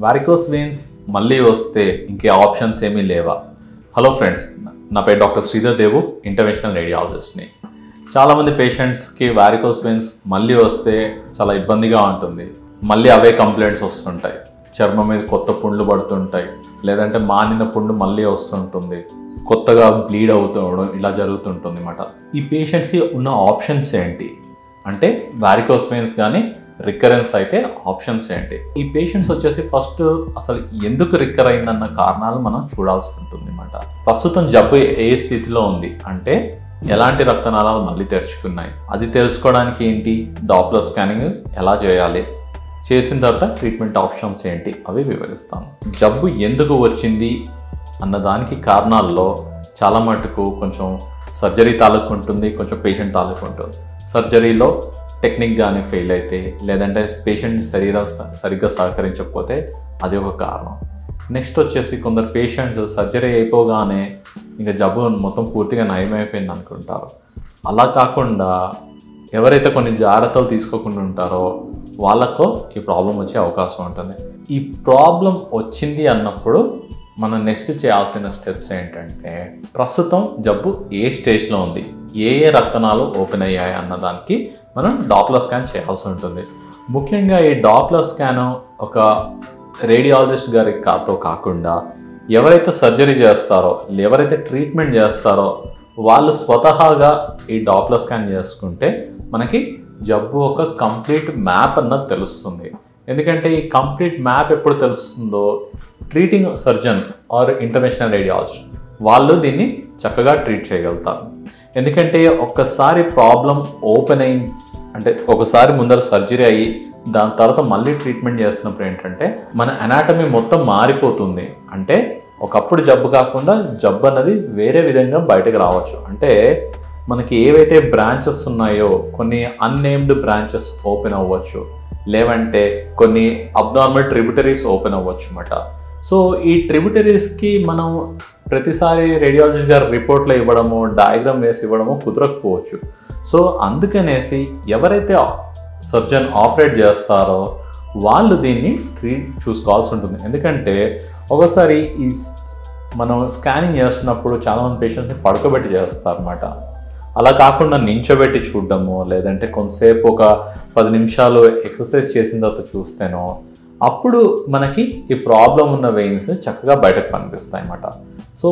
varicose veins మళ్ళీ వస్తే ఇంకే ఆప్షన్స్ ఏమీ లేవా హలో ఫ్రెండ్స్ నా పేరు డాక్టర్ శ్రీధర్ దేవు ఇంటర్వెన్షనల్ రేడియాలజిస్ట్ని చాలామంది పేషెంట్స్కి వారికోస్ వెయిన్స్ మళ్ళీ వస్తే చాలా ఇబ్బందిగా ఉంటుంది మళ్ళీ అవే కంప్లైంట్స్ వస్తుంటాయి చర్మం మీద కొత్త పుండ్లు పడుతుంటాయి లేదంటే మానిన పుండు మళ్ళీ వస్తుంటుంది కొత్తగా బ్లీడ్ అవుతుండడం ఇలా జరుగుతుంటుంది అన్నమాట ఈ పేషెంట్స్కి ఉన్న ఆప్షన్స్ ఏంటి అంటే వారికోస్ వెయిన్స్ కానీ రికరెన్స్ అయితే ఆప్షన్స్ ఏంటి ఈ పేషెంట్స్ వచ్చేసి ఫస్ట్ అసలు ఎందుకు రికర్ అయిందన్న కారణాలు మనం చూడాల్సి ఉంటుంది అనమాట ప్రస్తుతం జబ్బు ఏ స్థితిలో ఉంది అంటే ఎలాంటి రక్తనాళాలు మళ్ళీ తెరుచుకున్నాయి అది తెలుసుకోవడానికి ఏంటి డాప్లర్ స్కానింగ్ ఎలా చేయాలి చేసిన తర్వాత ట్రీట్మెంట్ ఆప్షన్స్ ఏంటి అవి వివరిస్తాను జబ్బు ఎందుకు వచ్చింది అన్న దానికి కారణాల్లో చాలా మటుకు కొంచెం సర్జరీ తాలూకు ఉంటుంది కొంచెం పేషెంట్ తాలూకు ఉంటుంది సర్జరీలో టెక్నిక్ కానీ ఫెయిల్ అయితే లేదంటే పేషెంట్ శరీరం స- సరిగ్గా సహకరించకపోతే అది ఒక కారణం నెక్స్ట్ వచ్చేసి కొందరు పేషెంట్స్ సర్జరీ అయిపోగానే ఇంకా జబ్బు మొత్తం పూర్తిగా నయమైపోయింది అనుకుంటారు అలా కాకుండా ఎవరైతే కొన్ని జాగ్రత్తలు తీసుకోకుండా ఉంటారో వాళ్ళకు ఈ ప్రాబ్లం వచ్చే అవకాశం ఉంటుంది ఈ ప్రాబ్లం వచ్చింది అన్నప్పుడు మనం నెక్స్ట్ చేయాల్సిన స్టెప్స్ ఏంటంటే ప్రస్తుతం జబ్బు ఏ స్టేజ్లో ఉంది ఏ ఏ రక్తనాలు ఓపెన్ అయ్యాయి అన్న దానికి మనం డాప్లర్ స్కాన్ చేయాల్సి ఉంటుంది ముఖ్యంగా ఈ డాప్లర్ స్కాన్ ఒక రేడియాలజిస్ట్ గారి కాతో కాకుండా ఎవరైతే సర్జరీ చేస్తారో ఎవరైతే ట్రీట్మెంట్ చేస్తారో వాళ్ళు స్వతహాగా ఈ డాప్లర్ స్కాన్ చేసుకుంటే మనకి జబ్బు ఒక కంప్లీట్ మ్యాప్ అన్నది తెలుస్తుంది ఎందుకంటే ఈ కంప్లీట్ మ్యాప్ ఎప్పుడు తెలుస్తుందో treating surgeon or international radiologist వాళ్ళు దీన్ని చక్కగా ట్రీట్ చేయగలుగుతారు ఎందుకంటే ఒక్కసారి ప్రాబ్లం ఓపెన్ అయి అంటే ఒకసారి ముందర సర్జరీ అయ్యి దాని తర్వాత మళ్ళీ ట్రీట్మెంట్ చేస్తున్నప్పుడు ఏంటంటే మన అనాటమీ మొత్తం మారిపోతుంది అంటే ఒకప్పుడు జబ్బు కాకుండా జబ్బు అన్నది వేరే విధంగా బయటకు రావచ్చు అంటే మనకి ఏవైతే బ్రాంచెస్ ఉన్నాయో కొన్ని అన్నేమ్డ్ బ్రాంచెస్ ఓపెన్ అవ్వచ్చు లేవంటే కొన్ని అబ్నార్మల్ ట్రిబ్యూటరీస్ ఓపెన్ అవ్వచ్చు అన్నమాట సో ఈ ట్రిబ్యూటరీస్కి మనం ప్రతిసారి రేడియాలజిస్ట్ గారు రిపోర్ట్లు ఇవ్వడము డయాగ్రామ్ వేసి ఇవ్వడము కుదరకపోవచ్చు సో అందుకనేసి ఎవరైతే సర్జన్ ఆపరేట్ చేస్తారో వాళ్ళు దీన్ని ట్రీట్ చూసుకోవాల్సి ఉంటుంది ఎందుకంటే ఒకసారి ఈ స్- మనం స్కానింగ్ చేస్తున్నప్పుడు చాలామంది పేషెంట్స్ని పడుకోబెట్టి చేస్తారు అనమాట అలా కాకుండా నించోబెట్టి చూడడము లేదంటే కొంతసేపు ఒక పది నిమిషాలు ఎక్సర్సైజ్ చేసిన తర్వాత చూస్తేనో అప్పుడు మనకి ఈ ప్రాబ్లం ఉన్న వెయిన్స్ చక్కగా బయటకు కనిపిస్తాయి అన్నమాట సో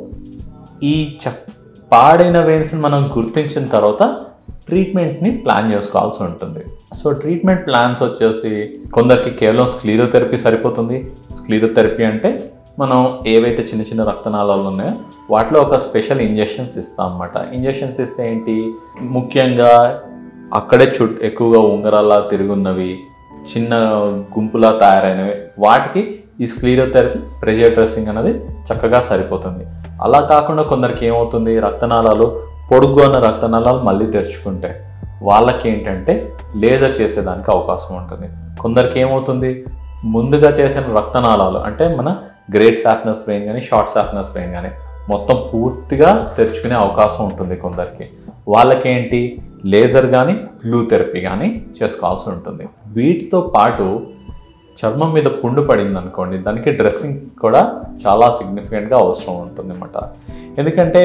ఈ చ పాడైన వెయిన్స్ని మనం గుర్తించిన తర్వాత ట్రీట్మెంట్ని ప్లాన్ చేసుకోవాల్సి ఉంటుంది సో ట్రీట్మెంట్ ప్లాన్స్ వచ్చేసి కొందరికి కేవలం స్క్లీరోథెరపీ సరిపోతుంది స్క్లీరోథెరపీ అంటే మనం ఏవైతే చిన్న చిన్న రక్తనాళాలు ఉన్నాయో వాటిలో ఒక స్పెషల్ ఇంజెక్షన్స్ ఇస్తాం అన్నమాట ఇంజెక్షన్స్ ఇస్తే ఏంటి ముఖ్యంగా అక్కడే చుట్ ఎక్కువగా ఉంగరాల్లా తిరుగున్నవి చిన్న గుంపులా తయారైనవి వాటికి ఈ స్క్లీరోథెరపీ ప్రెషర్ డ్రెస్సింగ్ అనేది చక్కగా సరిపోతుంది అలా కాకుండా కొందరికి ఏమవుతుంది రక్తనాళాలు పొడుగు ఉన్న రక్తనాళాలు మళ్ళీ తెరుచుకుంటాయి వాళ్ళకి ఏంటంటే లేజర్ చేసేదానికి అవకాశం ఉంటుంది కొందరికి ఏమవుతుంది ముందుగా చేసిన రక్తనాళాలు అంటే మన గ్రేట్ సాఫ్నస్ వెయిన్ కానీ షార్ట్ సాఫ్నస్ వెయిన్ కానీ మొత్తం పూర్తిగా తెరుచుకునే అవకాశం ఉంటుంది కొందరికి వాళ్ళకేంటి లేజర్ కానీ గ్లూ థెరపీ కానీ చేసుకోవాల్సి ఉంటుంది వీటితో పాటు చర్మం మీద పుండు పడింది అనుకోండి దానికి డ్రెస్సింగ్ కూడా చాలా సిగ్నిఫికెంట్గా అవసరం ఉంటుంది అన్నమాట ఎందుకంటే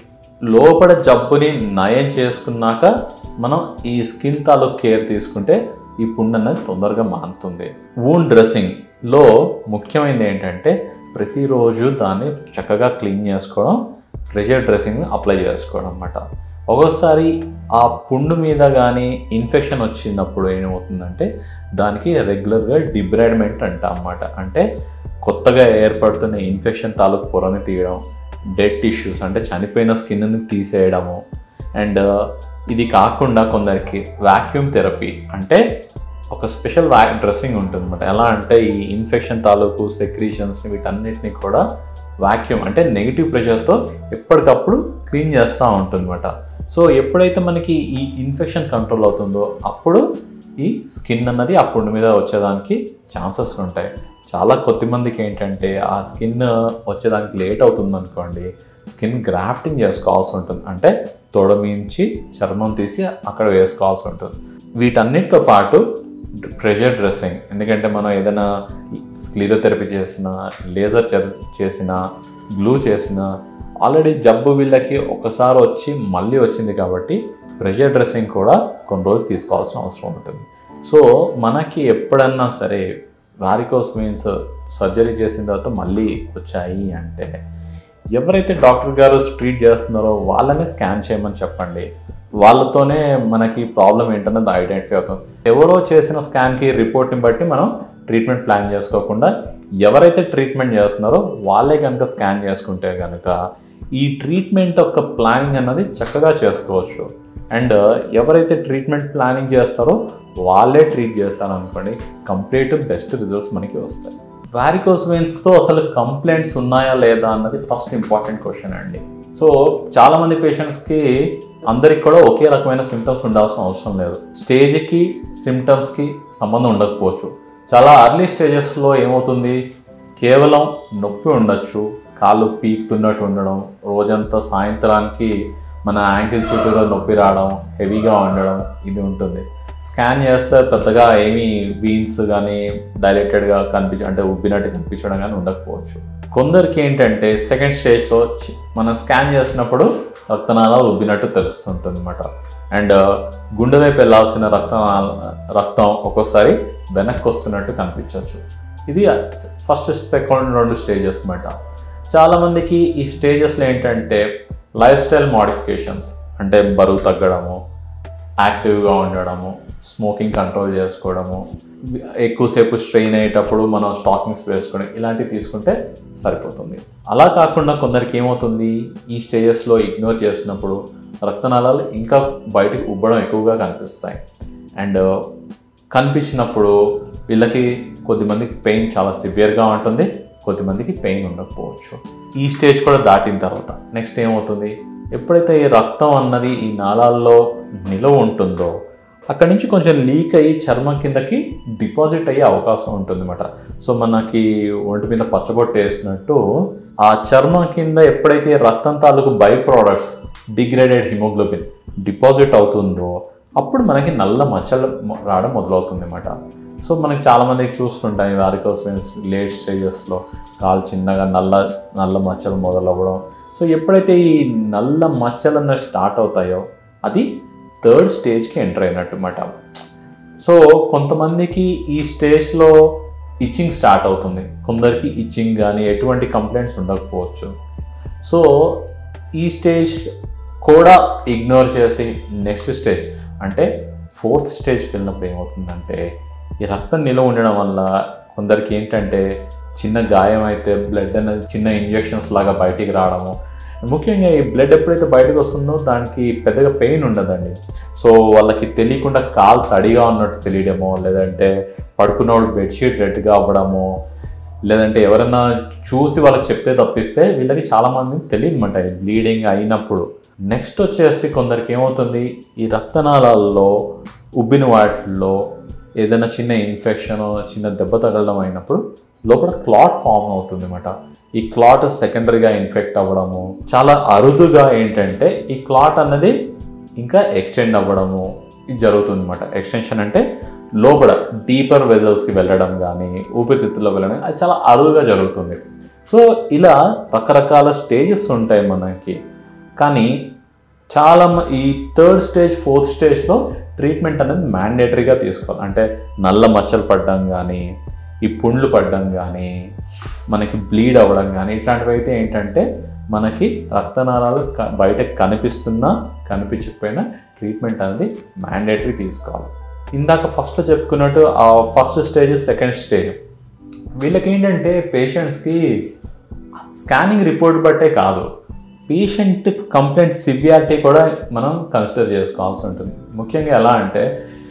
లోపల జబ్బుని నయం చేసుకున్నాక మనం ఈ స్కిన్ తాలూకు కేర్ తీసుకుంటే ఈ పుండు అనేది తొందరగా మానుతుంది వూన్ డ్రెస్సింగ్లో ముఖ్యమైనది ఏంటంటే ప్రతిరోజు దాన్ని చక్కగా క్లీన్ చేసుకోవడం ప్రెషర్ డ్రెస్సింగ్ అప్లై చేసుకోవడం అన్నమాట ఒక్కోసారి ఆ పుండు మీద కానీ ఇన్ఫెక్షన్ వచ్చినప్పుడు ఏమవుతుందంటే దానికి రెగ్యులర్గా డిబ్రైడ్మెంట్ అంట అన్నమాట అంటే కొత్తగా ఏర్పడుతున్న ఇన్ఫెక్షన్ తాలూకు పొరని తీయడం డెడ్ టిష్యూస్ అంటే చనిపోయిన స్కిన్ని తీసేయడము అండ్ ఇది కాకుండా కొందరికి వాక్యూమ్ థెరపీ అంటే ఒక స్పెషల్ వ్యా డ్రెస్సింగ్ ఉంటుంది అనమాట ఎలా అంటే ఈ ఇన్ఫెక్షన్ తాలూకు సెక్రీషన్స్ వీటన్నిటిని కూడా వాక్యూమ్ అంటే నెగిటివ్ ప్రెషర్తో ఎప్పటికప్పుడు క్లీన్ చేస్తూ ఉంటుంది సో ఎప్పుడైతే మనకి ఈ ఇన్ఫెక్షన్ కంట్రోల్ అవుతుందో అప్పుడు ఈ స్కిన్ అన్నది ఆ పుండు మీద వచ్చేదానికి ఛాన్సెస్ ఉంటాయి చాలా కొద్ది మందికి ఏంటంటే ఆ స్కిన్ వచ్చేదానికి లేట్ అవుతుంది అనుకోండి స్కిన్ గ్రాఫ్టింగ్ చేసుకోవాల్సి ఉంటుంది అంటే తొడమించి చర్మం తీసి అక్కడ వేసుకోవాల్సి ఉంటుంది వీటన్నిటితో పాటు ప్రెషర్ డ్రెస్సింగ్ ఎందుకంటే మనం ఏదైనా స్క్లీరోథెరపీ చేసిన లేజర్ చేసిన గ్లూ చేసిన ఆల్రెడీ జబ్బు వీళ్ళకి ఒకసారి వచ్చి మళ్ళీ వచ్చింది కాబట్టి ప్రెషర్ డ్రెస్సింగ్ కూడా కొన్ని రోజులు తీసుకోవాల్సిన అవసరం ఉంటుంది సో మనకి ఎప్పుడన్నా సరే వారికోస్ మీన్స్ సర్జరీ చేసిన తర్వాత మళ్ళీ వచ్చాయి అంటే ఎవరైతే డాక్టర్ గారు ట్రీట్ చేస్తున్నారో వాళ్ళని స్కాన్ చేయమని చెప్పండి వాళ్ళతోనే మనకి ప్రాబ్లం ఏంటన్నది ఐడెంటిఫై అవుతుంది ఎవరో చేసిన స్కాన్కి రిపోర్ట్ని బట్టి మనం ట్రీట్మెంట్ ప్లాన్ చేసుకోకుండా ఎవరైతే ట్రీట్మెంట్ చేస్తున్నారో వాళ్ళే కనుక స్కాన్ చేసుకుంటే కనుక ఈ ట్రీట్మెంట్ యొక్క ప్లానింగ్ అన్నది చక్కగా చేసుకోవచ్చు అండ్ ఎవరైతే ట్రీట్మెంట్ ప్లానింగ్ చేస్తారో వాళ్ళే ట్రీట్ చేస్తారు అనుకోండి కంప్లీట్ బెస్ట్ రిజల్ట్స్ మనకి వస్తాయి వారికోస్ వెయిన్స్తో అసలు కంప్లైంట్స్ ఉన్నాయా లేదా అన్నది ఫస్ట్ ఇంపార్టెంట్ క్వశ్చన్ అండి సో చాలామంది పేషెంట్స్కి అందరికి కూడా ఒకే రకమైన సిమ్టమ్స్ ఉండాల్సిన అవసరం లేదు స్టేజ్కి సిమ్టమ్స్కి సంబంధం ఉండకపోవచ్చు చాలా అర్లీ స్టేజెస్లో ఏమవుతుంది కేవలం నొప్పి ఉండొచ్చు కాళ్ళు పీకుతున్నట్టు ఉండడం రోజంతా సాయంత్రానికి మన యాంకిల్ చుట్టూలో నొప్పి రావడం హెవీగా ఉండడం ఇది ఉంటుంది స్కాన్ చేస్తే పెద్దగా ఏమీ వీన్స్ కానీ డైలెటెడ్గా కనిపించ అంటే ఉబ్బినట్టు కనిపించడం కానీ ఉండకపోవచ్చు కొందరికి ఏంటంటే సెకండ్ స్టేజ్లో చి- మనం స్కాన్ చేసినప్పుడు రక్తనాళాలు ఉబ్బినట్టు తెలుస్తుంటుంది అనమాట అండ్ గుండె వైపు వెళ్ళాల్సిన రక్తనాళ రక్తం ఒక్కోసారి వెనక్కి వస్తున్నట్టు కనిపించవచ్చు ఇది ఫస్ట్ సెకండ్ రెండు స్టేజెస్ అన్నమాట చాలామందికి ఈ స్టేజెస్లో ఏంటంటే లైఫ్ స్టైల్ మాడిఫికేషన్స్ అంటే బరువు తగ్గడము యాక్టివ్గా ఉండడము స్మోకింగ్ కంట్రోల్ చేసుకోవడము ఎక్కువసేపు స్ట్రెయిన్ అయ్యేటప్పుడు మనం స్టాకింగ్స్ వేసుకోవడం ఇలాంటివి తీసుకుంటే సరిపోతుంది అలా కాకుండా కొందరికి ఏమవుతుంది ఈ స్టేజెస్లో ఇగ్నోర్ చేసినప్పుడు రక్తనాళాలు ఇంకా బయటకు ఉబ్బడం ఎక్కువగా కనిపిస్తాయి అండ్ కనిపించినప్పుడు వీళ్ళకి కొద్దిమందికి పెయిన్ చాలా సివియర్గా ఉంటుంది కొద్దిమందికి పెయిన్ ఉండకపోవచ్చు ఈ స్టేజ్ కూడా దాటిన తర్వాత నెక్స్ట్ ఏమవుతుంది ఎప్పుడైతే ఈ రక్తం అన్నది ఈ నాళాల్లో నిలవ ఉంటుందో అక్కడి నుంచి కొంచెం లీక్ అయ్యి చర్మం కిందకి డిపాజిట్ అయ్యే అవకాశం ఉంటుంది అనమాట సో మనకి ఒంటి మీద పచ్చబొట్టు వేసినట్టు ఆ చర్మం కింద ఎప్పుడైతే రక్తం తాలూకు by products degraded haemoglobin deposit అవుతుందో అప్పుడు మనకి నల్ల మచ్చలు మొ- రావడం మొదలవుతుంది అనమాట సో మనకి చాలామందికి చూస్తుంటాయి వారికోస్ వెయిన్స్ లేట్ స్టేజెస్లో కాలు చిన్నగా నల్ల నల్ల మచ్చలు మొదలవ్వడం సో ఎప్పుడైతే ఈ నల్ల మచ్చలు అన్నవి స్టార్ట్ అవుతాయో అది థర్డ్ స్టేజ్కి ఎంటర్ అయినట్టు అన్నమాట సో కొంతమందికి ఈ స్టేజ్లో ఇచ్చింగ్ స్టార్ట్ అవుతుంది కొందరికి ఇచ్చింగ్ కానీ ఎటువంటి కంప్లైంట్స్ ఉండకపోవచ్చు సో ఈ స్టేజ్ కూడా ఇగ్నోర్ చేసి నెక్స్ట్ స్టేజ్ అంటే ఫోర్త్ స్టేజ్కి వెళ్ళినప్పుడు ఏమవుతుందంటే ఈ రక్తం నిల్వ ఉండడం వల్ల కొందరికి ఏంటంటే చిన్న గాయం అయితే బ్లడ్ అనేది చిన్న ఇంజెక్షన్స్ లాగా బయటికి రావడము ముఖ్యంగా ఈ బ్లడ్ ఎప్పుడైతే బయటకు వస్తుందో దానికి పెద్దగా పెయిన్ ఉండదండి సో వాళ్ళకి తెలియకుండా కాలు తడిగా ఉన్నట్టు తెలియడమో లేదంటే పడుకున్నవాడు బెడ్షీట్ రెడ్గా అవ్వడము లేదంటే ఎవరైనా చూసి వాళ్ళకి చెప్తే తప్పిస్తే వీళ్ళకి చాలామంది తెలియదన్నమాట బ్లీడింగ్ అయినప్పుడు నెక్స్ట్ వచ్చేసి కొందరికి ఏమవుతుంది ఈ రక్తనాళాల్లో ఉబ్బిన వాటిల్లో ఏదైనా చిన్న ఇన్ఫెక్షన్ చిన్న దెబ్బ తగలడం అయినప్పుడు లోపల క్లాట్ ఫామ్ అవుతుంది అనమాట ఈ క్లాట్ సెకండరీగా ఇన్ఫెక్ట్ అవ్వడము చాలా అరుదుగా ఏంటంటే ఈ క్లాట్ అన్నది ఇంకా ఎక్స్టెండ్ అవ్వడము ఇది జరుగుతుంది అనమాట ఎక్స్టెన్షన్ అంటే లోపల డీపర్ వెజల్స్కి వెళ్ళడం కానీ ఊపిరితిత్తుల్లో వెళ్ళడం అది చాలా అరుదుగా జరుగుతుంది సో ఇలా రకరకాల స్టేజెస్ ఉంటాయి మనకి కానీ చాలా మ- ఈ థర్డ్ స్టేజ్ ఫోర్త్ స్టేజ్లో ట్రీట్మెంట్ అనేది మ్యాండేటరీగా తీసుకోవాలి అంటే నల్ల మచ్చలు పడడం కానీ ఈ పుండ్లు పడడం కానీ మనకి బ్లీడ్ అవ్వడం కానీ ఇట్లాంటివి అయితే ఏంటంటే మనకి రక్తనాళాలు క- బయట కనిపిస్తున్నా కనిపించకపోయినా ట్రీట్మెంట్ అనేది మ్యాండేటరీ తీసుకోవాలి ఇందాక ఫస్ట్ చెప్పుకున్నట్టు ఆ ఫస్ట్ స్టేజ్ సెకండ్ స్టేజ్ వీళ్ళకి ఏంటంటే పేషెంట్స్కి స్కానింగ్ రిపోర్ట్ బట్టే కాదు పేషెంట్ కంప్లైంట్ సివియారిటీ కూడా మనం కన్సిడర్ చేసుకోవాల్సి ఉంటుంది ముఖ్యంగా ఎలా అంటే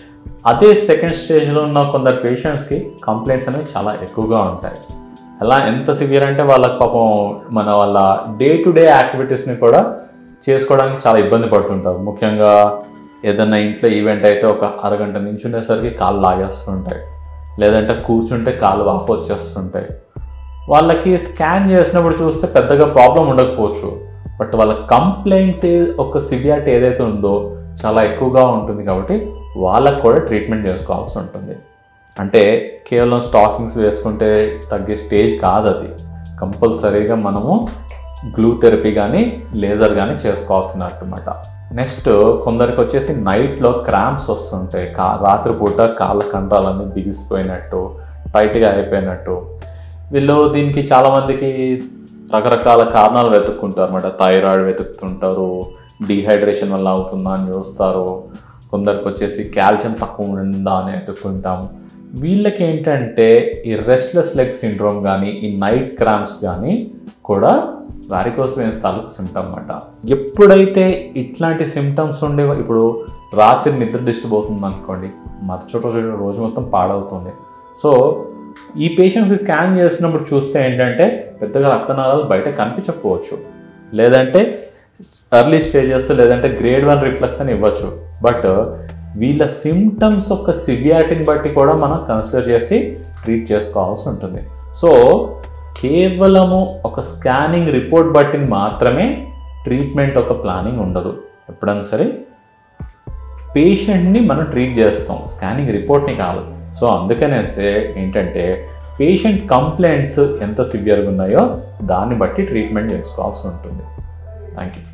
అదే సెకండ్ స్టేజ్లో ఉన్న కొందరు పేషెంట్స్కి కంప్లైంట్స్ అనేవి చాలా ఎక్కువగా ఉంటాయి ఎలా ఎంత సివియర్ అంటే వాళ్ళకి పాపం మన వాళ్ళ డే టు డే యాక్టివిటీస్ని కూడా చేసుకోవడానికి చాలా ఇబ్బంది పడుతుంటారు ముఖ్యంగా ఏదైనా ఇంట్లో ఈవెంట్ అయితే ఒక అరగంట నించునేసరికి కాళ్ళు లాగేస్తుంటాయి లేదంటే కూర్చుంటే కాళ్ళు వాపు వచ్చేస్తుంటాయి వాళ్ళకి స్కాన్ చేసినప్పుడు చూస్తే పెద్దగా ప్రాబ్లం ఉండకపోవచ్చు బట్ వాళ్ళ కంప్లైంట్స్ ఒక సివియారిటీ ఏదైతే ఉందో చాలా ఎక్కువగా ఉంటుంది కాబట్టి వాళ్ళకు కూడా ట్రీట్మెంట్ చేసుకోవాల్సి ఉంటుంది అంటే కేవలం స్టాకింగ్స్ వేసుకుంటే తగ్గే స్టేజ్ కాదు అది కంపల్సరీగా మనము గ్లూ థెరపీ కానీ లేజర్ కానీ చేసుకోవాల్సినమాట నెక్స్ట్ కొందరికి వచ్చేసి నైట్లో క్రాంప్స్ వస్తుంటాయి కా రాత్రిపూట కాళ్ళ కండరాలన్నీ బిగిసిపోయినట్టు టైట్గా అయిపోయినట్టు వీళ్ళు దీనికి చాలామందికి రకరకాల కారణాలు వెతుక్కుంటారు అనమాట థైరాయిడ్ వెతుకుతుంటారు డీహైడ్రేషన్ వల్ల అవుతుందా అని చూస్తారు కొందరికి వచ్చేసి కాల్షియం తక్కువ ఉందా అని వెతుక్కుంటాము వీళ్ళకి ఏంటంటే ఈ రెస్ట్లెస్ లెగ్ సిండ్రోమ్ కానీ ఈ నైట్ క్రాంప్స్ కానీ కూడా వారికోస్ వెయిన్స్ తాలూకు సిమ్టమ్ అన్నమాట ఎప్పుడైతే ఇట్లాంటి సిమ్టమ్స్ ఉండి ఇప్పుడు రాత్రి నిద్ర డిస్టర్బ్ అవుతుంది అనుకోండి మరుసటి రోజు రోజు మొత్తం పాడవుతుంది సో ఈ పేషెంట్స్ స్కాన్ చేసినప్పుడు చూస్తే ఏంటంటే పెద్దగా రక్తనాళాలు బయట కనిపించకపోవచ్చు లేదంటే ఎర్లీ స్టేజెస్ లేదంటే గ్రేడ్ వన్ రిఫ్లెక్స్ అని ఇవ్వచ్చు బట్ వీళ్ళ సిమ్టమ్స్ యొక్క సివియారిటీని బట్టి కూడా మనం కన్సిడర్ చేసి ట్రీట్ చేసుకోవాల్సి ఉంటుంది సో కేవలము ఒక స్కానింగ్ రిపోర్ట్ బట్టి మాత్రమే ట్రీట్మెంట్ ఒక ప్లానింగ్ ఉండదు ఎప్పుడైనా సరే పేషెంట్ని మనం ట్రీట్ చేస్తాం స్కానింగ్ రిపోర్ట్ని కాదు సో అందుకనేసే ఏంటంటే పేషెంట్ కంప్లైంట్స్ ఎంత సివియర్గా ఉన్నాయో దాన్ని బట్టి ట్రీట్మెంట్ చేసుకోవాల్సి ఉంటుంది థ్యాంక్ యూ